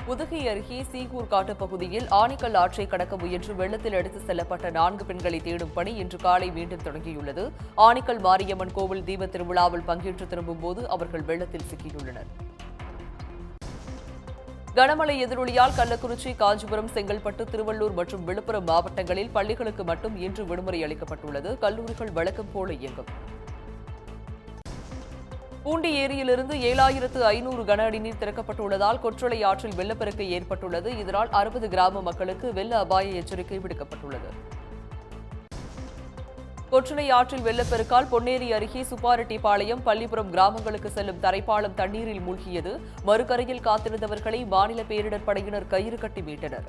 உதகை அருகே சீகூர் காட்டு பகுதியில் ஆணிக்கல் ஆற்றை கடக்க முயன்று வெள்ளத்தில் எடுத்து செல்லப்பட்ட நான்கு பெண்களை தேடும் பணி இன்று காலை மீண்டும் தொடங்கியுள்ளது ஆணிக்கல் மாரியம்மன் கோவில் தீப திருவிழாவில் பங்கேற்று திரும்பும்போது அவர்கள் வெள்ளத்தில் சிக்கியுள்ளனர் கனமழை எதிரொலியால் கள்ளக்குறிச்சி காஞ்சிபுரம் செங்கல்பட்டு திருவள்ளூர் மற்றும் விழுப்புரம் மாவட்டங்களில் பள்ளிகளுக்கு மட்டும் இன்று விடுமுறை அளிக்கப்பட்டுள்ளது கல்லூரிகள் வழக்கம் போல இயங்கும் பூண்டி ஏரியிலிருந்து ஏழாயிரத்து ஐநூறு கன அடி நீர் திறக்கப்பட்டுள்ளதால் கொற்றளை ஆற்றில் வெள்ளப்பெருக்கு ஏற்பட்டுள்ளது இதனால் அறுபது கிராம மக்களுக்கு வெள்ள அபாய எச்சரிக்கை விடுக்கப்பட்டுள்ளது கொற்றளை ஆற்றில் வெள்ளப்பெருக்கால் பொன்னேரி அருகே சுப்பாரெட்டிப்பாளையம் பள்ளிப்புறம் கிராமங்களுக்கு செல்லும் தரைப்பாலம் தண்ணீரில் மூழ்கியது மறுகரையில் காத்திருந்தவர்களை மாநில பேரிடர் படையினர் கயிறு கட்டி மீட்டனர்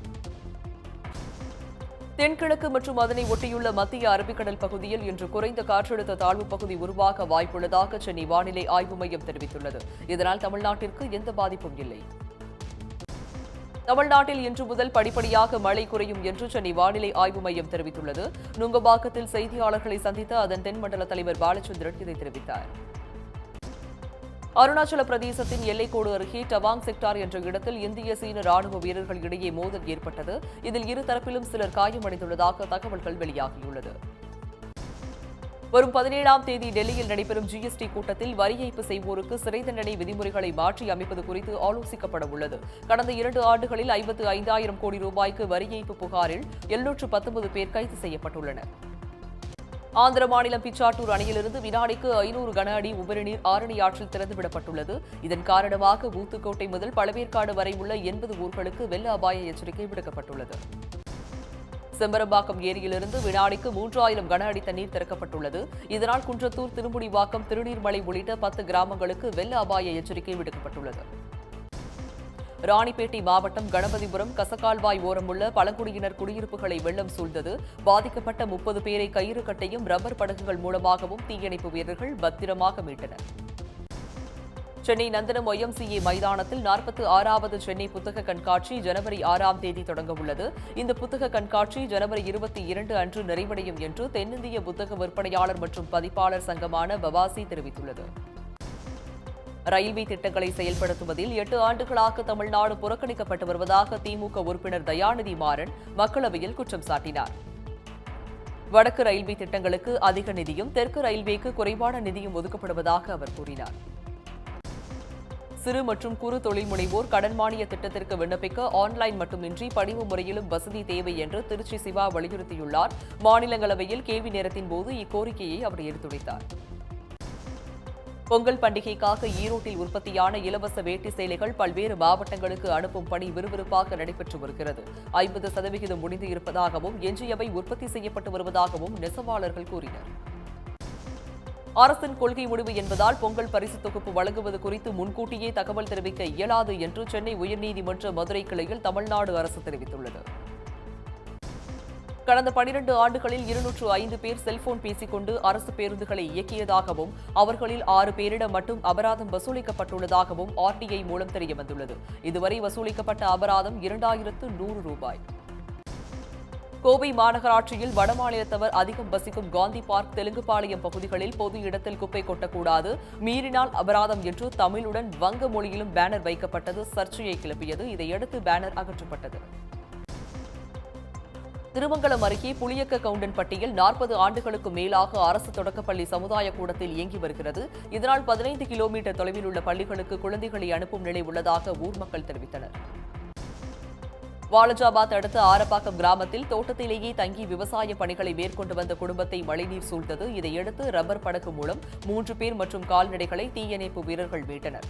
தென்கிழக்கு மற்றும் அதனை ஒட்டியுள்ள மத்திய அரபிக்கடல் பகுதியில் இன்று குறைந்த காற்றழுத்த தாழ்வு பகுதி உருவாக வாய்ப்புள்ளதாக சென்னை வானிலை ஆய்வு மையம் தெரிவித்துள்ளது இதனால் தமிழ்நாட்டிற்கு எந்த பாதிப்பும் இல்லை தமிழ்நாட்டில் இன்று முதல் படிப்படியாக மழை குறையும் என்று சென்னை வானிலை ஆய்வு மையம் தெரிவித்துள்ளது நுங்கம்பாக்கத்தில் செய்தியாளர்களை சந்தித்த அதன் தென்மண்டல தலைவர் பாலச்சந்திரன் இதை தெரிவித்தார் அருணாச்சல பிரதேசத்தின் எல்லைக்கோடு அருகே டவாங் செக்டார் என்ற இடத்தில் இந்திய சீன ராணுவ வீரர்கள் இடையே மோதல் ஏற்பட்டது இதில் இரு தரப்பிலும் சிலர் காயமடைந்துள்ளதாக தகவல்கள் வெளியாகியுள்ளது வரும் பதினேழாம் தேதி டெல்லியில் நடைபெறும் ஜிஎஸ்டி கூட்டத்தில் வரி ஏய்ப்பு செய்வோருக்கு சிறை தண்டனை விதிமுறைகளை மாற்றி அமைப்பது குறித்து ஆலோசிக்கப்பட உள்ளது கடந்த இரண்டு ஆண்டுகளில் ஐம்பத்து ஐந்தாயிரம் கோடி ரூபாய்க்கு வரி ஏய்ப்பு புகாரில் எழுநூற்று பத்தொன்பது பேர் கைது செய்யப்பட்டுள்ளனர் ஆந்திர மாநிலம் பிச்சாட்டூர் அணையிலிருந்து வினாடிக்கு ஐநூறு கன அடி உபரிநீர் ஆரணி ஆற்றில் திறந்துவிடப்பட்டுள்ளது இதன் காரணமாக ஊத்துக்கோட்டை முதல் பழவேற்காடு வரை உள்ள எண்பது ஊர்களுக்கு வெள்ள அபாய எச்சரிக்கை விடுக்கப்பட்டுள்ளது செம்பரம்பாக்கம் ஏரியிலிருந்து வினாடிக்கு மூன்றாயிரம் கன அடி தண்ணீர் திறக்கப்பட்டுள்ளது இதனால் குன்றத்தூர் திருமுடிவாக்கம் திருநீர்மலை உள்ளிட்ட பத்து கிராமங்களுக்கு வெள்ள அபாய எச்சரிக்கை விடுக்கப்பட்டுள்ளது ராணிப்பேட்டை மாவட்டம் கணபதிபுரம் கசக்கால்வாய் ஓரமுள்ள பழங்குடியினர் குடியிருப்புகளை வெள்ளம் சூழ்ந்தது பாதிக்கப்பட்ட முப்பது பேரை கயிறு கட்டையும் ரப்பர் படகுகள் மூலமாகவும் தீயணைப்பு வீரர்கள் பத்திரமாக மீட்டனர் சென்னை நந்தனம் ஒய்எம்சிஏ மைதானத்தில் நாற்பத்தி ஆறாவது சென்னை புத்தக கண்காட்சி ஜனவரி ஆறாம் தேதி தொடங்க உள்ளது இந்த புத்தக கண்காட்சி ஜனவரி இருபத்தி இரண்டு அன்று நிறைவடையும் என்று தென்னிந்திய புத்தக விற்பனையாளர் மற்றும் பதிப்பாளர் சங்கமான பவாசி தெரிவித்துள்ளது ரயில்வே திட்டங்களை செயல்படுத்துவதில் எட்டு ஆண்டுகளாக தமிழ்நாடு புறக்கணிக்கப்பட்டு வருவதாக திமுக உறுப்பினர் தயாநிதி மாறன் மக்களவையில் குற்றம் சாட்டினார் வடக்கு ரயில்வே திட்டங்களுக்கு அதிக நிதியும் தெற்கு ரயில்வேக்கு குறைவான நிதியும் ஒதுக்கப்படுவதாக அவர் கூறினார் சிறு மற்றும் குறு தொழில் முனைவோர் கடன் மானிய திட்டத்திற்கு விண்ணப்பிக்க ஆன்லைன் மட்டுமின்றி படிவு முறையிலும் வசதி தேவை என்று திருச்சி சிவா வலியுறுத்தியுள்ளார் மாநிலங்களவையில் கேள்வி நேரத்தின் போது இக்கோரிக்கையை அவர் எடுத்துரைத்தார் பொங்கல் பண்டிகைக்காக ஈரோட்டில் உற்பத்தியான இலவச வேட்டி சேலைகள் பல்வேறு மாவட்டங்களுக்கு அனுப்பும் பணி விறுவிறுப்பாக நடைபெற்று வருகிறது ஐம்பது சதவிகிதம் முடிந்து இருப்பதாகவும் எஞ்சியவை உற்பத்தி செய்யப்பட்டு வருவதாகவும் நெசவாளர்கள் கூறினர் அரசின் கொள்கை முடிவு என்பதால் பொங்கல் பரிசு தொகுப்பு வழங்குவது குறித்து முன்கூட்டியே தகவல் தெரிவிக்க இயலாது என்று சென்னை உயர்நீதிமன்ற மதுரை கிளையில் தமிழ்நாடு அரசு தெரிவித்துள்ளது கடந்த பனிரண்டு ஆண்டுகளில் இருநூற்று ஐந்து பேர் செல்போன் பேசிக்கொண்டு அரசு பேருந்துகளை இயக்கியதாகவும் அவர்களில் ஆறு பேரிடம் மட்டும் அபராதம் வசூலிக்கப்பட்டுள்ளதாகவும் ஆர்டிஐ மூலம் தெரியவந்துள்ளது இதுவரை வசூலிக்கப்பட்ட அபராதம் இரண்டாயிரத்து நூறு ரூபாய் கோவை மாநகராட்சியில் வடமாநிலத்தவர் அதிகம் வசிக்கும் காந்தி பார்க் தெலுங்குபாளையம் பகுதிகளில் பொது இடத்தில் குப்பை கொட்டக்கூடாது மீறினால் அபராதம் என்று தமிழுடன் வங்க மொழியிலும் பேனர் வைக்கப்பட்டது சர்ச்சையை கிளப்பியது இதையடுத்து பேனர் அகற்றப்பட்டது திருமங்கலம் அருகே புளியக்க கவுண்டன்பட்டியில் நாற்பது ஆண்டுகளுக்கு மேலாக அரசு தொடக்கப்பள்ளி சமுதாய கூடத்தில் இயங்கி வருகிறது இதனால் பதினைந்து கிலோமீட்டர் தொலைவில் உள்ள பள்ளிகளுக்கு குழந்தைகளை அனுப்பும் நிலை உள்ளதாக ஊர் மக்கள் தெரிவித்தனர் வாலஜாபாத் அடுத்த ஆரப்பாக்கம் கிராமத்தில் தோட்டத்திலேயே தங்கி விவசாய பணிகளை மேற்கொண்டு வந்த குடும்பத்தை மழைநீர் சூழ்ந்தது இதையடுத்து ரப்பர் படகு மூலம் மூன்று பேர் மற்றும் கால்நடைகளை தீயணைப்பு வீரர்கள் மீட்டனர்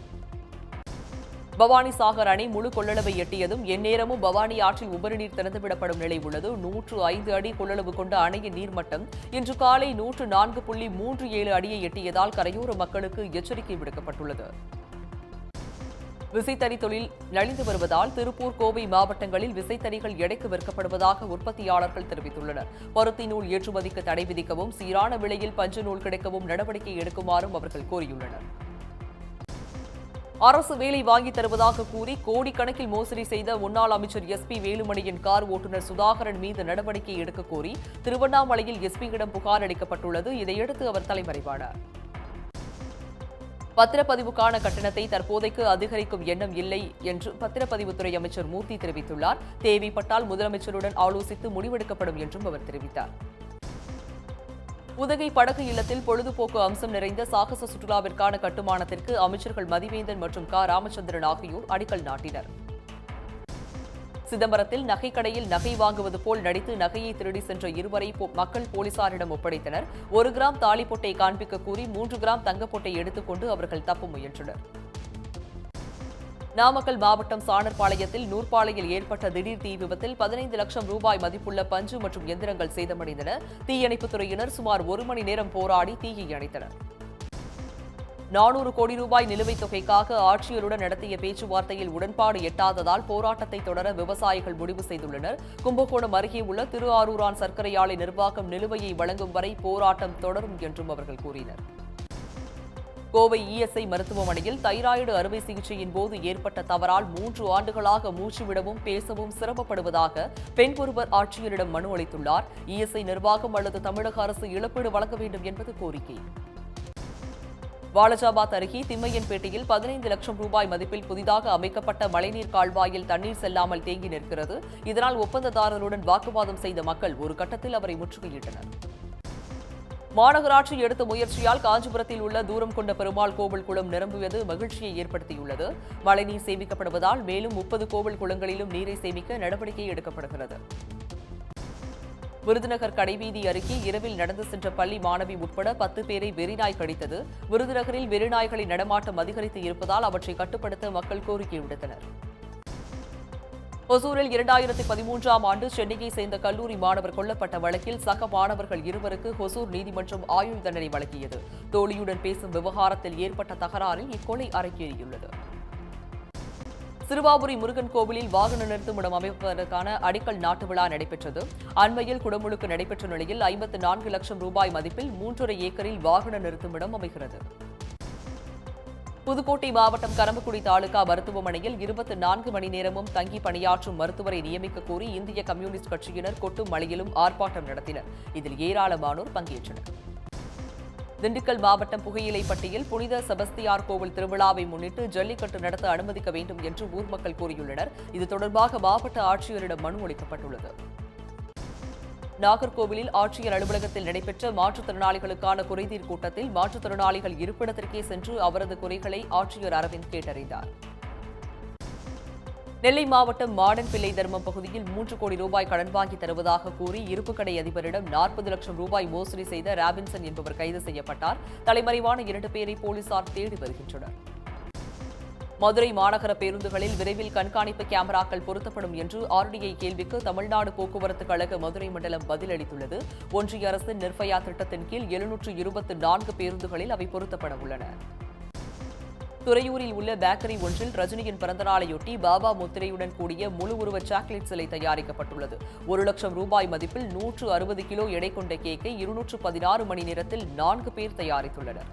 பவானி சாகர் அணை முழு கொள்ளளவை எட்டியதும் எந்நேரமும் பவானி ஆற்றில் உபரிநீர் திறந்துவிடப்படும் நிலை உள்ளது நூற்று ஐந்து அடி கொள்ளளவு கொண்ட அணையின் நீர்மட்டம் இன்று காலை நூற்று நான்கு புள்ளி மூன்று ஏழு அடியை எட்டியதால் கரையோர மக்களுக்கு எச்சரிக்கை விடுக்கப்பட்டுள்ளது விசைத்தறி தொழில் நலிந்து வருவதால் திருப்பூர் கோவை மாவட்டங்களில் விசைத்தறிகள் எடைக்கு விற்கப்படுவதாக உற்பத்தியாளர்கள் தெரிவித்துள்ளனர் பருத்தி நூல் ஏற்றுமதிக்கு தடை விதிக்கவும் சீரான விலையில் பஞ்சு நூல் கிடைக்கவும் நடவடிக்கை எடுக்குமாறும் அவர்கள் கோரியுள்ளனர் அரசு வேலை வாங்கி தருவதாக கூறி கோடிக்கணக்கில் மோசடி செய்த முன்னாள் அமைச்சர் எஸ் பி வேலுமணியின் கார் ஓட்டுநர் சுதாகரன் மீது நடவடிக்கை எடுக்க கோரி திருவண்ணாமலையில் எஸ்பியிடம் புகார் அளிக்கப்பட்டுள்ளது இதையடுத்து அவர் தலைமறைவானார் பத்திரப்பதிவுக்கான கட்டணத்தை தற்போதைக்கு அதிகரிக்கும் எண்ணம் இல்லை என்று பத்திரப்பதிவுத்துறை அமைச்சர் மூர்த்தி தெரிவித்துள்ளார் தேவைப்பட்டால் முதலமைச்சருடன் ஆலோசித்து முடிவெடுக்கப்படும் என்றும் அவர் தெரிவித்தார் உதகை படகு இல்லத்தில் பொழுதுபோக்கு அம்சம் நிறைந்த சாகச சுற்றுலாவிற்கான கட்டுமானத்திற்கு அமைச்சர்கள் மதிவேந்தன் மற்றும் க ராமச்சந்திரன் ஆகியோர் அடிக்கல் நாட்டினர் சிதம்பரத்தில் நகைக்கடையில் நகை வாங்குவது போல் நடித்து நகையை திருடி சென்ற இருவரை போ- மக்கள் போலீசாரிடம் ஒப்படைத்தனர் ஒரு கிராம் தாலிப்பொட்டை காண்பிக்க கூறி மூன்று கிராம் தங்கப்பொட்டை எடுத்துக்கொண்டு அவர்கள் தப்ப முயன்றனர் நாமக்கல் மாவட்டம் சாணர்பாளையத்தில் நூற்பாலையில் ஏற்பட்ட திடீர் தீ விபத்தில் பதினைந்து லட்சம் ரூபாய் மதிப்புள்ள பஞ்சு மற்றும் எந்திரங்கள் சேதமடைந்தன தீயணைப்புத் துறையினர் சுமார் ஒரு மணி நேரம் போராடி தீயை அணைத்தனர் நானூறு கோடி ரூபாய் நிலுவைத் தொகைக்காக ஆட்சியருடன் நடத்திய பேச்சுவார்த்தையில் உடன்பாடு எட்டாததால் போராட்டத்தை தொடர விவசாயிகள் முடிவு செய்துள்ளனர் கும்பகோணம் அருகே உள்ள திரு ஆரூரான் சர்க்கரை ஆலை நிர்வாகம் நிலுவையை வழங்கும் வரை போராட்டம் தொடரும் என்றும் அவர்கள் கூறினர் கோவை இஎஸ்ஐ மருத்துவமனையில் தைராய்டு அறுவை சிகிச்சையின் போது ஏற்பட்ட தவறால் மூன்று ஆண்டுகளாக மூச்சுவிடவும் பேசவும் சிரமப்படுவதாக பெண் ஒருவர் ஆட்சியரிடம் மனு அளித்துள்ளார் இஎஸ்ஐ நிர்வாகம் அல்லது தமிழக அரசு இழப்பீடு வழங்க வேண்டும் என்பது கோரிக்கை வாலஜாபாத் அருகே திம்மையன்பேட்டையில் பதினைந்து லட்சம் ரூபாய் மதிப்பில் புதிதாக அமைக்கப்பட்ட மழைநீர் கால்வாயில் தண்ணீர் செல்லாமல் தேங்கி நிற்கிறது இதனால் ஒப்பந்ததாரருடன் வாக்குவாதம் செய்த மக்கள் ஒரு கட்டத்தில் அவரை முற்றுகையிட்டனர் மாநகராட்சி எடுத்த முயற்சியால் காஞ்சிபுரத்தில் உள்ள தூரம் கொண்ட பெருமாள் கோவில் குளம் நிரம்பியது மகிழ்ச்சியை ஏற்படுத்தியுள்ளது மழைநீர் சேமிக்கப்படுவதால் மேலும் முப்பது கோவில் குளங்களிலும் நீரை சேமிக்க நடவடிக்கை எடுக்கப்படுகிறது விருதுநகர் கடைவீதி அருகே இரவில் நடந்து சென்ற பள்ளி மாணவி உட்பட பத்து பேரை வெறிநாய் கடித்தது விருதுநகரில் வெறிநாய்களின் நடமாட்டம் அதிகரித்து இருப்பதால் அவற்றை கட்டுப்படுத்த மக்கள் கோரிக்கை விடுத்தனர் ஒசூரில் இரண்டாயிரத்தி பதிமூன்றாம் ஆண்டு சென்னையை சேர்ந்த கல்லூரி மாணவர் கொல்லப்பட்ட வழக்கில் சக மாணவர்கள் இருவருக்கு ஒசூர் நீதிமன்றம் ஆயுள் தண்டனை வழங்கியது தோழியுடன் பேசும் விவகாரத்தில் ஏற்பட்ட தகராறில் இக்கொலை அரங்கேறியுள்ளது சிறுவாபுரி முருகன் கோவிலில் வாகன நிறுத்துமிடம் அமைப்பதற்கான அடிக்கல் நாட்டு விழா நடைபெற்றது அண்மையில் குடமுழுக்கு நடைபெற்ற நிலையில் ஐம்பத்து நான்கு லட்சம் ரூபாய் மதிப்பில் மூன்றரை ஏக்கரில் வாகன நிறுத்துமிடம் அமைகிறது புதுக்கோட்டை மாவட்டம் கரம்பக்குடி தாலுகா மருத்துவமனையில் இருபத்தி நான்கு மணி நேரமும் தங்கி பணியாற்றும் மருத்துவரை நியமிக்க கோரி இந்திய கம்யூனிஸ்ட் கட்சியினர் கொட்டும் மழையிலும் ஆர்ப்பாட்டம் நடத்தினர் இதில் ஏராளமானோர் பங்கேற்றனர் திண்டுக்கல் மாவட்டம் புகையிலைப்பட்டியில் புனித செபஸ்தியார் கோவில் திருவிழாவை முன்னிட்டு ஜல்லிக்கட்டு நடத்த அனுமதிக்க வேண்டும் என்று ஊர் மக்கள் கூறியுள்ளனர் இது தொடர்பாக மாவட்ட ஆட்சியரிடம் மனு அளிக்கப்பட்டுள்ளது நாகர்கோவிலில் ஆட்சியர் அலுவலகத்தில் நடைபெற்ற மாற்றுத்திறனாளிகளுக்கான குறைதீர் கூட்டத்தில் மாற்றுத்திறனாளிகள் இருப்பிடத்திற்கே சென்று அவரது குறைகளை ஆட்சியர் அரவிந்த் கேட்டறிந்தார் நெல்லை மாவட்டம் மாடன் பிள்ளை தர்மம் பகுதியில் மூன்று கோடி ரூபாய் கடன் வாங்கி தருவதாக கூறி இருப்பு கடை அதிபரிடம் நாற்பது லட்சம் ரூபாய் மோசடி செய்த ராபின்சன் என்பவர் கைது செய்யப்பட்டார் தலைமறைவான இரண்டு பேரை போலீசார் தேடி வருகின்றனர் மதுரை மாநகர பேருந்துகளில் விரைவில் கண்காணிப்பு கேமராக்கள் பொருத்தப்படும் என்று ஆர்டிஐ கேள்விக்கு தமிழ்நாடு போக்குவரத்து கழக மதுரை மண்டலம் பதிலளித்துள்ளது ஒன்றிய அரசின் நிர்பயா திட்டத்தின் கீழ் எழுநூற்று இருபத்தி நான்கு பேருந்துகளில் அவை பொருத்தப்பட உள்ளன துறையூரில் உள்ள பேக்கரி ஒன்றில் ரஜினியின் பிறந்தநாளையொட்டி பாபா முத்திரையுடன் கூடிய முழு உருவ சாக்லேட் சிலை தயாரிக்கப்பட்டுள்ளது ஒரு லட்சம் ரூபாய் மதிப்பில் நூற்று அறுபது கிலோ எடை கொண்ட கேக்கை இருநூற்று பதினாறு மணி நேரத்தில் நான்கு பேர் தயாரித்துள்ளனர்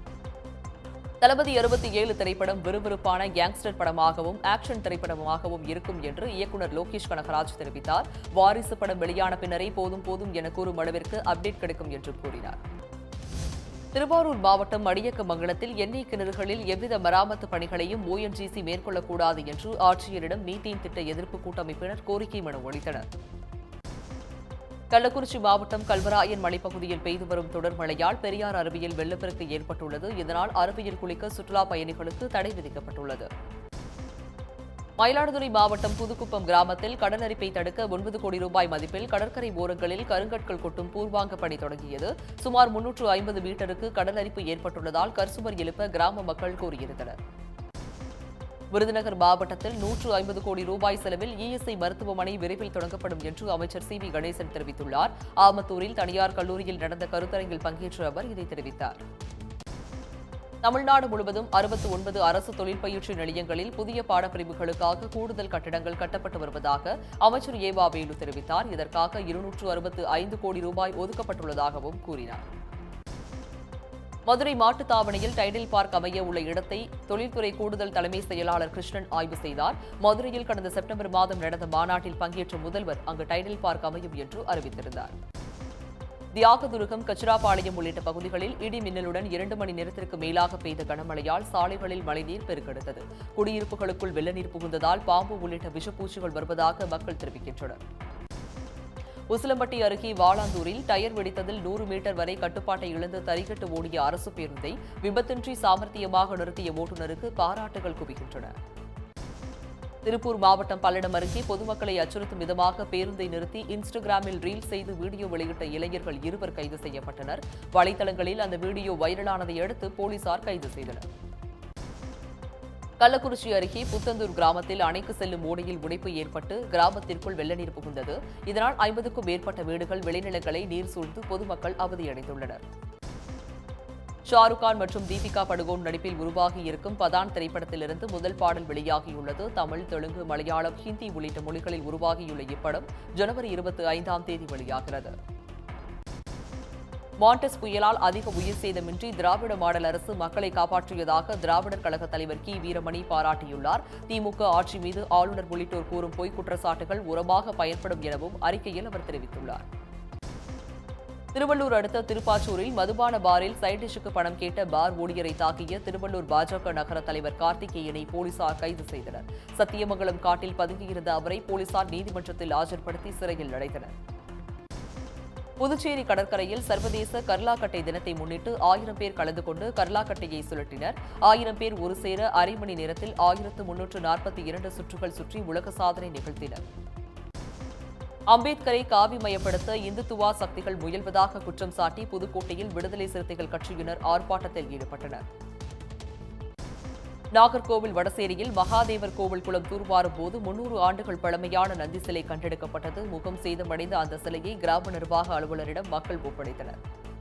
தளபதி அறுபத்தி ஏழு திரைப்படம் விறுவிறுப்பான கேங்ஸ்டர் படமாகவும் ஆக்ஷன் திரைப்படமாகவும் இருக்கும் என்று இயக்குநர் லோகேஷ் கனகராஜ் தெரிவித்தார் வாரிசு படம் வெளியான பின்னரே போதும் போதும் என கூறும் அளவிற்கு அப்டேட் கிடைக்கும் என்றும் கூறினார் திருவாரூர் மாவட்டம் அடியக்கமங்கலத்தில் எண்ணெய் கிணறுகளில் எவ்வித மராமத்து பணிகளையும் ஓஎன்ஜிசி மேற்கொள்ளக்கூடாது என்று ஆட்சியரிடம் மீத்தேன் திட்ட எதிர்ப்பு கூட்டமைப்பினர் கோரிக்கை மனு அளித்தனர் கள்ளக்குறிச்சி மாவட்டம் கல்வராயன் மலைப்பகுதியில் பெய்து வரும் தொடர் மழையால் பெரியார் அருவியில் வெள்ளப்பெருக்கு ஏற்பட்டுள்ளது இதனால் அருவியில் குளிக்க சுற்றுலா பயணிகளுக்கு தடை விதிக்கப்பட்டுள்ளது மயிலாடுதுறை மாவட்டம் புதுக்குப்பம் கிராமத்தில் கடலரிப்பை தடுக்க ஒன்பது கோடி ரூபாய் மதிப்பில் கடற்கரை ஓரங்களில் கருங்கற்கள் கொட்டும் பூர்வாங்க பணி தொடங்கியது சுமார் முன்னூற்று ஐம்பது மீட்டருக்கு கடலரிப்பு ஏற்பட்டுள்ளதால் கர்சுமர் எழுப்ப கிராம மக்கள் கூறியிருந்தனர் விருதுநகர் மாவட்டத்தில் நூற்று ஐம்பது கோடி ரூபாய் செலவில் இஎஸ்ஐ மருத்துவமனை விரைவில் தொடங்கப்படும் என்று அமைச்சர் சி வி கணேசன் தெரிவித்துள்ளார் ஆமத்தூரில் தனியார் கல்லூரியில் நடந்த கருத்தரங்கில் பங்கேற்ற அவர் இதை தெரிவித்தார் தமிழ்நாடு முழுவதும் அறுபத்தி ஒன்பது அரசு தொழில் பயிற்சி நிலையங்களில் புதிய பாடப்பிரிவுகளுக்காக கூடுதல் கட்டடங்கள் கட்டப்பட்டு வருவதாக அமைச்சர் ஏவா வேலு தெரிவித்தார் இதற்காக இருநூற்று அறுபத்து ஐந்து கோடி ரூபாய் ஒதுக்கப்பட்டுள்ளதாகவும் கூறினார் மதுரை மாட்டுத்தாவணியில் டைடில் பார்க் அமைய உள்ள இடத்தை தொழில்துறை கூடுதல் தலைமை செயலாளர் கிருஷ்ணன் ஆய்வு செய்தார் மதுரையில் கடந்த செப்டம்பர் மாதம் நடந்த மாநாட்டில் பங்கேற்ற முதல்வர் அங்கு டைடில் பார்க் அமையும் என்று அறிவித்திருந்தார் தியாகதுருகம் கச்சிராபாளையம் உள்ளிட்ட பகுதிகளில் இடி மின்னலுடன் இரண்டு மணி நேரத்திற்கு மேலாக பெய்த கனமழையால் சாலைகளில் மழைநீர் பெருக்கெடுத்தது குடியிருப்புகளுக்குள் வெள்ள நீர் புகுந்ததால் பாம்பு உள்ளிட்ட விஷப்பூச்சிகள் வருவதாக மக்கள் தெரிவிக்கின்றனர் உசிலம்பட்டி அருகே வாளாந்தூரில் டயர் வெடித்ததில் நூறு மீட்டர் வரை கட்டுப்பாட்டை இழந்து தறிகட்டு ஓடிய அரசு பேருந்தை விபத்தின்றி சாமர்த்தியமாக நிறுத்திய ஓட்டுநருக்கு பாராட்டுகள் குவிக்கின்றன திருப்பூர் மாவட்டம் பல்லடம் அருகே பொதுமக்களை அச்சுறுத்தும் விதமாக பேருந்தை நிறுத்தி இன்ஸ்டாகிராமில் ரீல் செய்து வீடியோ வெளியிட்ட இளைஞர்கள் இருவர் கைது செய்யப்பட்டனர் வலைதளங்களில் அந்த வீடியோ வைரலானதை அடுத்து போலீசார் கைது செய்தனர் கள்ளக்குறிச்சி அருகே புத்தந்தூர் கிராமத்தில் அணைக்கு செல்லும் ஓடையில் உடைப்பு ஏற்பட்டு கிராமத்திற்குள் வெள்ள நீர் புகுந்தது இதனால் ஐம்பதுக்கும் மேற்பட்ட வீடுகள் விளைநிலங்களை நீர் சூழ்ந்து பொதுமக்கள் அவதியடைந்துள்ளனர் ஷாருக் கான் மற்றும் தீபிகா படுகோன் நடிப்பில் உருவாகி இருக்கும் பதான் திரைப்படத்திலிருந்து முதல் பாடல் வெளியாகியுள்ளது தமிழ் தெலுங்கு மலையாளம் ஹிந்தி உள்ளிட்ட மொழிகளில் உருவாகியுள்ள இப்படம் ஜனவரி இருபத்தி ஐந்தாம் தேதி வெளியாகிறது மாண்டஸ் புயலால் அதிக உயிர் சேதமின்றி திராவிட மாடல் அரசு மக்களை காப்பாற்றியதாக திராவிடர் கழக தலைவர் கி வீரமணி பாராட்டியுள்ளார் திமுக ஆட்சி மீது ஆளுநர் உள்ளிட்டோர் கூறும் பொய் குற்றச்சாட்டுகள் உரமாக பயன்படும் எனவும் அறிக்கையில் அவர் தெரிவித்துள்ளார் திருவள்ளூர் அடுத்த திருப்பாச்சூரில் மதுபான பாரில் சைட் டிஷ்ஷுக்கு பணம் கேட்ட பார் ஊழியரை தாக்கிய திருவள்ளூர் பாஜக நகர தலைவர் கார்த்திகேயனை போலீசார் கைது செய்தனர் சத்தியமங்கலம் காட்டில் பதுங்கியிருந்த அவரை போலீசார் நீதிமன்றத்தில் ஆஜர்படுத்தி சிறையில் அடைத்தனர் புதுச்சேரி கடற்கரையில் சர்வதேச கர்லாக்கட்டை தினத்தை முன்னிட்டு ஆயிரம் பேர் கலந்து கொண்டு கர்லாக்கட்டையை சுழற்றினர் ஆயிரம் பேர் ஒரு சேர அரை மணி நேரத்தில் ஆயிரத்து முன்னூற்று நாற்பத்தி இரண்டு சுற்றுகள் சுற்றி உலக சாதனை நிகழ்த்தினர் அம்பேத்கரை காவிமயப்படுத்த இந்துத்துவா சக்திகள் முயல்வதாக குற்றம் சாட்டி புதுக்கோட்டையில் விடுதலை சிறுத்தைகள் கட்சியினர் ஆர்ப்பாட்டத்தில் ஈடுபட்டனர் நாகர்கோவில் வடசேரியில் மகாதேவர் கோவில் குளம் தூர்வாரும் போது முன்னூறு ஆண்டுகள் பழமையான நந்தி சிலை கண்டெடுக்கப்பட்டது முகம் சேதமடைந்த அந்த சிலையை கிராம நிர்வாக அலுவலரிடம் மக்கள் ஒப்படைத்தனர்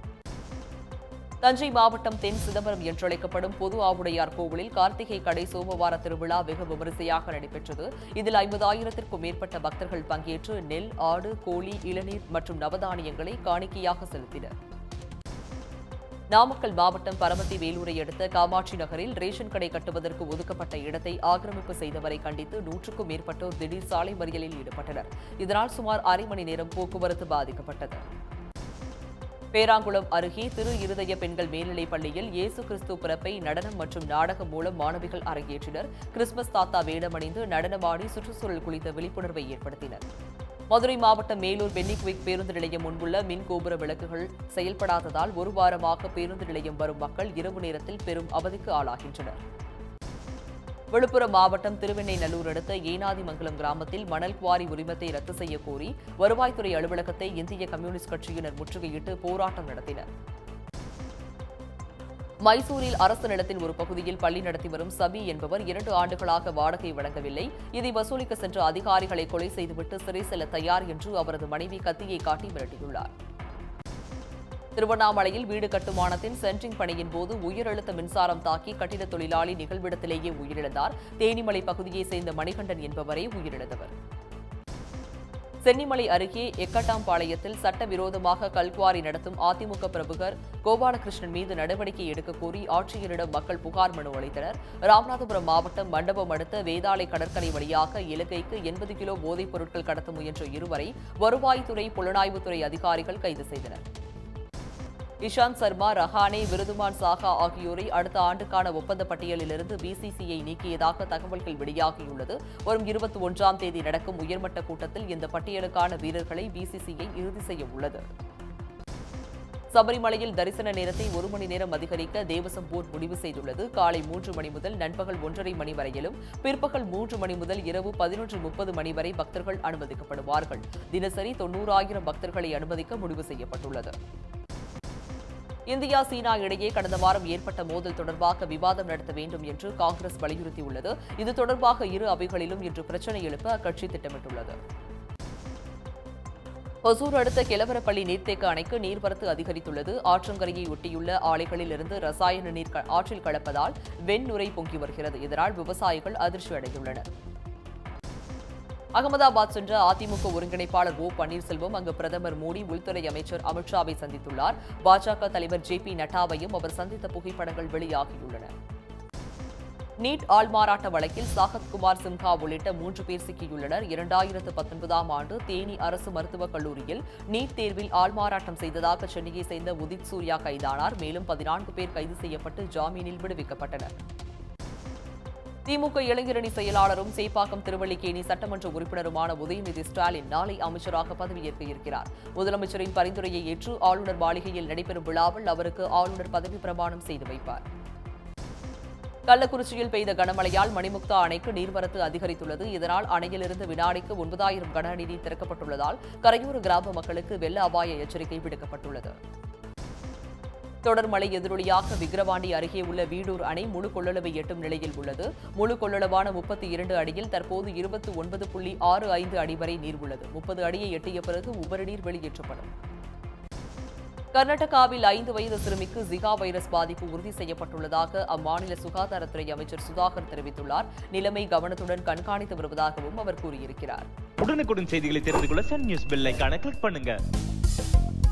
தஞ்சை மாவட்டம் தென் சிதம்பரம் என்றழைக்கப்படும் பொது ஆவுடையார் கோவிலில் கார்த்திகை கடை சோமவார திருவிழா வெகு விமரிசையாக நடைபெற்றது இதில் ஐம்பதாயிரத்திற்கும் மேற்பட்ட பக்தர்கள் பங்கேற்று நெல் ஆடு கோழி இளநீர் மற்றும் நவதானியங்களை காணிக்கையாக செலுத்தினர் நாமக்கல் மாவட்டம் பரமத்தி வேலூரை அடுத்த காமாட்சி நகரில் ரேஷன் கடை கட்டுவதற்கு ஒதுக்கப்பட்ட இடத்தை ஆக்கிரமிப்பு செய்தவரை கண்டித்து நூற்றுக்கும் மேற்பட்டோர் திடீர் சாலை மறியலில் ஈடுபட்டனர் இதனால் சுமார் அரை மணி நேரம் போக்குவரத்து பாதிக்கப்பட்டது பேராங்குளம் அருகே திரு இருதய பெண்கள் மேல்நிலைப் பள்ளியில் இயேசு கிறிஸ்து பிறப்பை நடனம் மற்றும் நாடகம் மூலம் மாணவிகள் அரங்கேற்றினர் கிறிஸ்துமஸ் தாத்தா வேடமணிந்து நடனமாடி சுற்றுச்சூழல் குறித்த விழிப்புணர்வை ஏற்படுத்தினர் மதுரை மாவட்டம் மேலூர் பென்னிக்விக் பேருந்து நிலையம் முன்புள்ள மின் கோபுர விளக்குகள் செயல்படாததால் ஒரு வாரமாக பேருந்து நிலையம் வரும் மக்கள் இரவு நேரத்தில் பெரும் அவதிக்கு ஆளாகின்றனர் விழுப்புரம் மாவட்டம் திருவெண்ணைநல்லூர் அடுத்த ஏனாதிமங்கலம் கிராமத்தில் மணல் குவாரி உரிமத்தை ரத்து செய்ய கோரி வருவாய்த்துறை அலுவலகத்தை இந்திய கம்யூனிஸ்ட் கட்சியினர் முற்றுகையிட்டு போராட்டம் நடத்தினர் மைசூரில் அரசு நிலத்தின் ஒரு பகுதியில் பள்ளி நடத்தி வரும் சபி என்பவர் இரண்டு ஆண்டுகளாக வாடகை வழங்கவில்லை இதை வசூலிக்க சென்ற அதிகாரிகளை கொலை செய்துவிட்டு சிறை செல்ல தயார் என்று அவரது மனைவி கத்தியை காட்டி மிரட்டியுள்ளார் திருவண்ணாமலையில் வீடு கட்டுமானத்தின் சென்ட்ரிங் பணியின் போது உயரழுத்த மின்சாரம் தாக்கி கட்டிட தொழிலாளி நிகழ்விடத்திலேயே உயிரிழந்தார் தேனிமலை பகுதியைச் சேர்ந்த மணிகண்டன் என்பவரே உயிரிழந்தவர் சென்னிமலை அருகே எக்கட்டாம்பாளையத்தில் சட்டவிரோதமாக கல்குவாரி நடத்தும் அதிமுக பிரமுகர் கோபாலகிருஷ்ணன் மீது நடவடிக்கை எடுக்க கோரி ஆட்சியரிடம் மக்கள் புகார் மனு அளித்தனர் ராமநாதபுரம் மாவட்டம் மண்டபம் அடுத்த வேதாளை கடற்கரை வழியாக இலங்கைக்கு எண்பது கிலோ போதைப் பொருட்கள் கடத்த முயன்ற இருவரை வருவாய்த்துறை புலனாய்வுத்துறை அதிகாரிகள் கைது செய்தனர் இஷாந்த் சர்மா ரஹானே விருதுமான் சாஹா ஆகியோரை அடுத்த ஆண்டுக்கான ஒப்பந்த பட்டியலிலிருந்து பிசிசிஐ நீக்கியதாக தகவல்கள் வெளியாகியுள்ளது வரும் இருபத்தி ஒன்றாம் தேதி நடக்கும் உயர்மட்ட கூட்டத்தில் இந்த பட்டியலுக்கான வீரர்களை பிசிசிஐ இறுதி செய்ய உள்ளது சபரிமலையில் தரிசன நேரத்தை ஒரு மணி நேரம் அதிகரிக்க தேவசம் போர்டு முடிவு செய்துள்ளது காலை மூன்று மணி முதல் நண்பகல் ஒன்றரை மணி வரையிலும் பிற்பகல் மூன்று மணி முதல் இரவு பதினொன்று முப்பது மணி வரை பக்தர்கள் அனுமதிக்கப்படுவார்கள் தினசரி தொன்னூறாயிரம் பக்தர்களை அனுமதிக்க முடிவு செய்யப்பட்டுள்ளது இந்தியா சீனா இடையே கடந்த வாரம் ஏற்பட்ட மோதல் தொடர்பாக விவாதம் நடத்த வேண்டும் என்று காங்கிரஸ் வலியுறுத்தியுள்ளது இது தொடர்பாக இரு அவைகளிலும் இன்று பிரச்சினை எழுப்ப அக்கட்சி திட்டமிட்டுள்ளது ஒசூர் அடுத்த கிழவரப்பள்ளி நீர்த்தேக்க அணைக்கு நீர்வரத்து அதிகரித்துள்ளது ஆற்றங்கரையை ஒட்டியுள்ள ஆலைகளில் இருந்து ரசாயன நீர் க- ஆற்றில் கலப்பதால் வெண்நுரை பொங்கி வருகிறது இதனால் விவசாயிகள் அதிர்ச்சி அடைந்துள்ளனர் அகமதாபாத் சென்ற அதிமுக ஒருங்கிணைப்பாளர் ஓ பன்னீர்செல்வம் அங்கு பிரதமர் மோடி உள்துறை அமைச்சர் அமித்ஷாவை சந்தித்துள்ளார் பாஜக தலைவர் ஜே பி நட்டாவையும் அவர் சந்தித்த புகைப்படங்கள் வெளியாகியுள்ளன நீட் ஆள்மாறாட்ட வழக்கில் சாகத் குமார் சிம்ஹா உள்ளிட்ட மூன்று பேர் சிக்கியுள்ளனர் இரண்டாயிரத்து பத்தொன்பதாம் ஆண்டு தேனி அரசு மருத்துவக் கல்லூரியில் நீட் தேர்வில் ஆள்மாறாட்டம் செய்ததாக சென்னையை சேர்ந்த உதித் சூர்யா கைதானார் மேலும் பதினான்கு பேர் கைது செய்யப்பட்டு ஜாமீனில் விடுவிக்கப்பட்டனர் திமுக இளைஞரணி செயலாளரும் சேப்பாக்கம் திருவள்ளிக்கேணி சட்டமன்ற உறுப்பினருமான உதயநிதி ஸ்டாலின் நாளை அமைச்சராக பதவியேற்க இருக்கிறார் முதலமைச்சரின் பரிந்துரையை ஏற்று ஆளுநர் மாளிகையில் நடைபெறும் விழாவில் அவருக்கு ஆளுநர் பதவி பிரமாணம் செய்து வைப்பார் கள்ளக்குறிச்சியில் பெய்த கனமழையால் மணிமுக்தா அணைக்கு நீர்வரத்து அதிகரித்துள்ளது இதனால் அணையிலிருந்து வினாடிக்கு ஒன்பதாயிரம் கன அடி நீர் திறக்கப்பட்டுள்ளதால் கரையோர கிராம மக்களுக்கு வெள்ள அபாய எச்சரிக்கை விடுக்கப்பட்டுள்ளது தொடர் மழை எதிரொலியாக விக்கிரவாண்டி அருகே உள்ள வீடூர் அணை முழு கொள்ளளவை எட்டும் நிலையில் உள்ளது முழு கொள்ளளவான முப்பத்தி இரண்டு அடியில் தற்போது இருபத்தி ஒன்பது புள்ளி ஆறு ஐந்து அடி வரை நீர் உள்ளது முப்பது அடியை எட்டிய பிறகு உபரி நீர் வெளியேற்றப்படும் கர்நாடகாவில் ஐந்து வயது சிறுமிக்கு ஜிகா வைரஸ் பாதிப்பு உறுதி செய்யப்பட்டுள்ளதாக அம்மாநில சுகாதாரத்துறை அமைச்சர் சுதாகர் தெரிவித்துள்ளார் நிலைமை கவனத்துடன் கண்காணித்து வருவதாகவும் அவர் கூறியிருக்கிறார் உடனுக்குடன் செய்திகளை தெரிந்து கொள்ள சன் நியூஸ் பெல் ஐகானை கிளிக் பண்ணுங்க